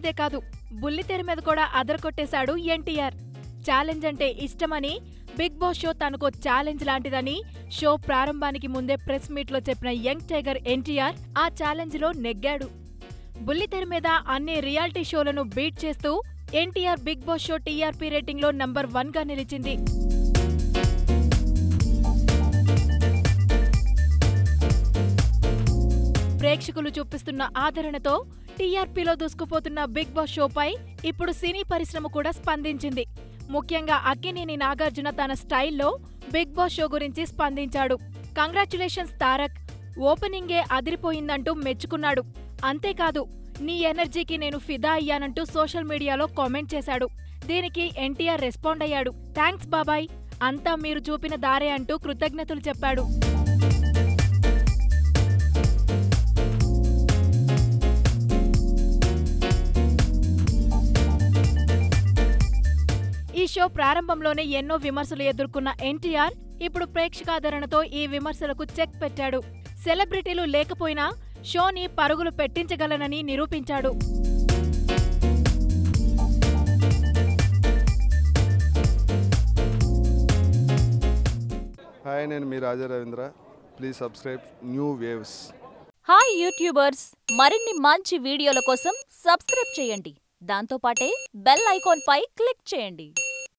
అంతేకాదు బుల్లితెర మీద కూడా అదరకొట్టేశాడు ఎన్టీఆర్ ఛాలెంజ్ అంటే ఇష్టమని బిగ్ బాస్ షో తనకో ఛాలెంజ్ లాంటిదని షో ప్రారంభానికి ముందే ప్రెస్ మీట్లో చెప్పిన యంగ్ టైగర్ ఎన్టీఆర్ ఆ ఛాలెంజ్ లో నెగ్గాడు బుల్లితెర మీద అన్ని రియాలిటీ షోలను బీట్ చేస్తూ NTR Bigg Boss show TRP rating లో నంబర్ వన్ గా నిలిచింది ప్రేక్షకులు చూపిస్తున్న ఆదరణతో టీఆర్పీలో దూసుకుపోతున్న బిగ్ బాస్ షోపై ఇప్పుడు సినీ పరిశ్రమ కూడా స్పందించింది ముఖ్యంగా అక్కినేని నాగార్జున తన స్టైల్లో బిగ్ బాస్ షో గురించి స్పందించాడు కంగ్రాచులేషన్స్ తారక్ ఓపెనింగే అదిరిపోయిందంటూ మెచ్చుకున్నాడు అంతేకాదు నీ ఎనర్జీకి నేను ఫిదా అయ్యానంటూ సోషల్ మీడియాలో కామెంట్ చేశాడు దీనికి ఎన్టీఆర్ రెస్పాండ్ అయ్యాడు థ్యాంక్స్ బాబాయ్ అంతా మీరు చూపిన దారే అంటూ కృతజ్ఞతలు చెప్పాడు ఈ షో ప్రారంభంలోనే ఎన్నో విమర్శలు ఎదుర్కొన్న ఎన్టీఆర్ ఇప్పుడు ప్రేక్షకాదరణతో ఈ విమర్శలకు చెక్ పెట్టాడు సెలబ్రిటీలు లేకపోయినా షోని పరుగులు పెట్టించగలనని నిరూపించాడు హాయ్ నేను మీ Raja Ravindra please subscribe new waves hi YouTubers మరిన్ని మంచి వీడియోల కోసం సబ్స్క్రైబ్ చేయండి దాంతోపాటే బెల్ ఐకాన్ పై క్లిక్ చేయండి